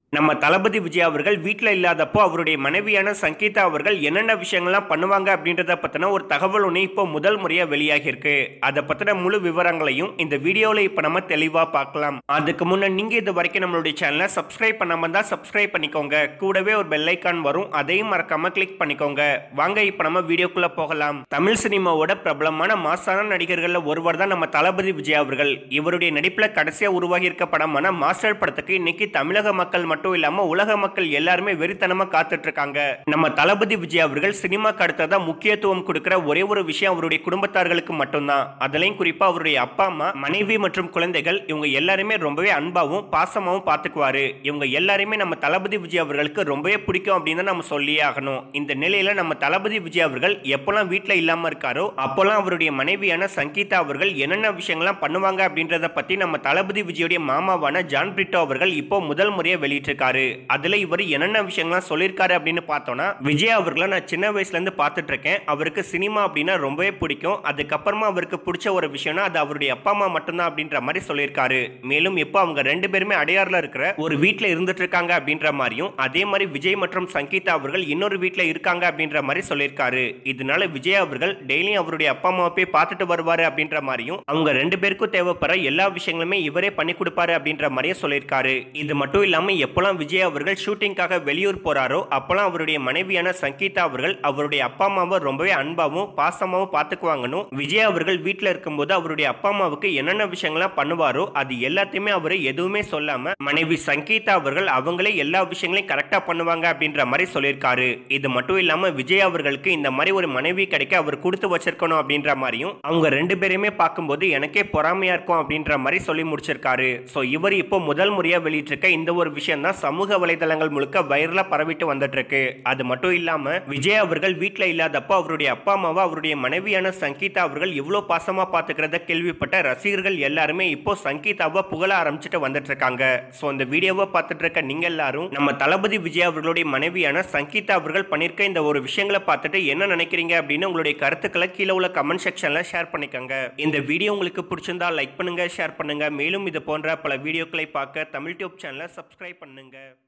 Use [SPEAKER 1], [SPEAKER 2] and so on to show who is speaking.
[SPEAKER 1] நம்ம தளபதி விஜய் அவர்கள் வீட்டில் இல்லாதப்போ அவருடைய மனைவியான சங்கீதா அவர்கள் என்னென்ன விஷயங்கள்லாம் பண்ணுவாங்க அப்படின்றத பற்றின ஒரு தகவல் ஒன்று இப்போ முதல் முறையாக வெளியாகியிருக்கு அதை பற்றின முழு விவரங்களையும் இந்த வீடியோவில் இப்போ நம்ம தெளிவாக பார்க்கலாம் அதுக்கு முன்னே நீங்கள் இது வரைக்கும் நம்மளுடைய சேனலை சப்ஸ்கிரைப் பண்ணாமல் தான் சப்ஸ்கிரைப் பண்ணிக்கோங்க கூடவே ஒரு பெல் ஐக்கான் வரும் அதையும் மறக்காம கிளிக் பண்ணிக்கோங்க வாங்க இப்போ நம்ம வீடியோக்குள்ளே போகலாம் தமிழ் சினிமாவோட பிரபலமான மாசான நடிகர்களில் ஒருவர் தான் நம்ம தளபதி விஜய் அவர்கள் இவருடைய நடிப்பில் கடைசியாக உருவாகி இருக்க படமான மாஸ்டர் படத்துக்கு இன்னைக்கு தமிழக மக்கள் மட்டும் இல்லாம உலக மக்கள் எல்லாருமே வெறித்தனமா காத்துட்டு இருக்காங்க நம்ம தளபதி விஜய் அவர்கள் சினிமாக்கு அடுத்ததா முக்கியத்துவம் கொடுக்கிற ஒரே ஒரு விஷயம் அவருடைய குடும்பத்தார்களுக்கு மட்டும்தான் அதுலயும் குறிப்பா அவருடைய அப்பா அம்மா மனைவி மற்றும் குழந்தைகள் இவங்க எல்லாருமே ரொம்பவே அன்பாவும் பாசமாவும் பாத்துக்குவாரு இவங்க எல்லாருமே நம்ம தளபதி விஜய் அவர்களுக்கு ரொம்பவே பிடிக்கும் அப்படின்னு தான் நம்ம சொல்லியே ஆகணும் இந்த நிலையில நம்ம தளபதி விஜய் அவர்கள் எப்பெல்லாம் வீட்டுல இல்லாம இருக்காரோ அப்போல்லாம் அவருடைய மனைவியான சங்கீதா அவர்கள் என்னென்ன விஷயங்கள்லாம் பண்ணுவாங்க அப்படின்றத பத்தி நம்ம தளபதி விஜயுடைய மாமாவான ஜான் பிரிட்டோ அவர்கள் இப்போ முதல் முறையை வெளியிட்டிருக்காரு அதுல இவர் என்னென்ன விஷயங்கள்லாம் சொல்லியிருக்காரு அப்படின்னு பார்த்தோம்னா விஜய் அவர்களை நான் சின்ன வயசுல இருந்து பார்த்துட்டு இருக்கேன் அவருக்கு சினிமா அப்படின்னா ரொம்பவே பிடிக்கும் அதுக்கப்புறமா அவருக்கு பிடிச்ச ஒரு விஷயம்னா அது அவருடைய அப்பா அம்மா மட்டும்தான் அப்படின்ற மாதிரி சொல்லியிருக்காரு மேலும் இப்போ அவங்க ரெண்டு பேருமே அடையாறுல இருக்கிற ஒரு வீட்டில் இருந்துட்டு இருக்காங்க அப்படின்ற மாதிரியும் அதே மாதிரி விஜய் மற்றும் சங்கீதா அவர்கள் இன்னொரு வீட்டில் இருக்காங்க அப்படின்ற மாதிரி சொல்லியிருக்காரு இதனால விஜய் அவர்கள் டெய்லியும் அவருடைய அப்பா அம்மாவை போய் பார்த்துட்டு வருவாரு அப்படின்ற மாதிரியும் அவங்க ரெண்டு பேருக்கும் தேவைப்படுற எல்லா விஷயங்களுமே இவரே பண்ணி கொடுப்பாரு அப்படின்ற மாதிரியே சொல்லியிருக்காரு இது மட்டும் இல்லாம எப்பெல்லாம் விஜய் அவர்கள் ஷூட்டிங்காக வெளியூர் போறாரோ அப்பெல்லாம் அவருடைய மனைவியான சங்கீதா அவர்கள் அவருடைய அப்பா அம்மாவை ரொம்பவே அன்பாவும் பாசமாவும் பார்த்துக்குவாங்கன்னு விஜய் அவர்கள் வீட்டில் இருக்கும்போது அவருடைய அப்பா அம்மாவுக்கு என்னென்ன விஷயங்கள்லாம் பண்ணுவாரோ அது எல்லாத்தையுமே அவர் எதுவுமே சொல்லாம மனைவி சங்கீதா அவர்கள் அவங்களே எல்லா விஷயங்களையும் கரெக்டா பண்ணுவாங்க அப்படின்ற மாதிரி சொல்லியிருக்காரு இது மட்டும் இல்லாம விஜய் அவர்களுக்கு இந்த மாதிரி ஒரு மனைவி கிடைக்க அவர் கொடுத்து வச்சிருக்கணும் அப்படின்ற மாதிரியும் அவங்க ரெண்டு பேருமே பார்க்கும்போது எனக்கே பொறாமையா இருக்கும் அப்படின்ற மாதிரி சொல்லி முடிச்சிருக்காரு ஸோ இவர் இப்போ முதல் முறையா வெளியிட்டிருக்க இந்த ஒரு விஷயம் தான் சமூக வலைதளங்கள் முழுக்க வைரலா பரவிட்டு வந்துட்டு இருக்கு அது மட்டும் இல்லாம விஜய் அவர்கள் வீட்டில் இல்லாதப்போ அவருடைய அப்பா அம்மாவை அவருடைய மனைவியான சங்கீதா அவர்கள் இவ்வளோ பாசமா பார்த்துக்கிறத கேள்விப்பட்ட ரசிகர்கள் எல்லாருமே இப்போ சங்கீதாவை புகழ ஆரம்பிச்சுட்டு வந்துட்டு இருக்காங்க ஸோ இந்த வீடியோவை பார்த்துட்டு இருக்க நீங்க எல்லாரும் நம்ம தளபதி விஜய் அவர்களுடைய மனைவியான சங்கீதா அவர்கள் பண்ணிருக்க இந்த ஒரு விஷயங்களை பார்த்துட்டு என்ன நினைக்கிறீங்க அப்படின்னு உங்களுடைய கருத்துக்களை கீழே உள்ள கமெண்ட் செக்ஷன்ல ஷேர் பண்ணிக்கோங்க இந்த வீடியோ உங்களுக்கு பிடிச்சிருந்தா லைக் பண்ணுங்க ஷேர் பண்ணுங்க மேலும் இது போன்ற பல வீடியோக்களை பார்க்க தமிழ் டியூப் சேனலை சப்ஸ்கிரைப் பண்ணுங்க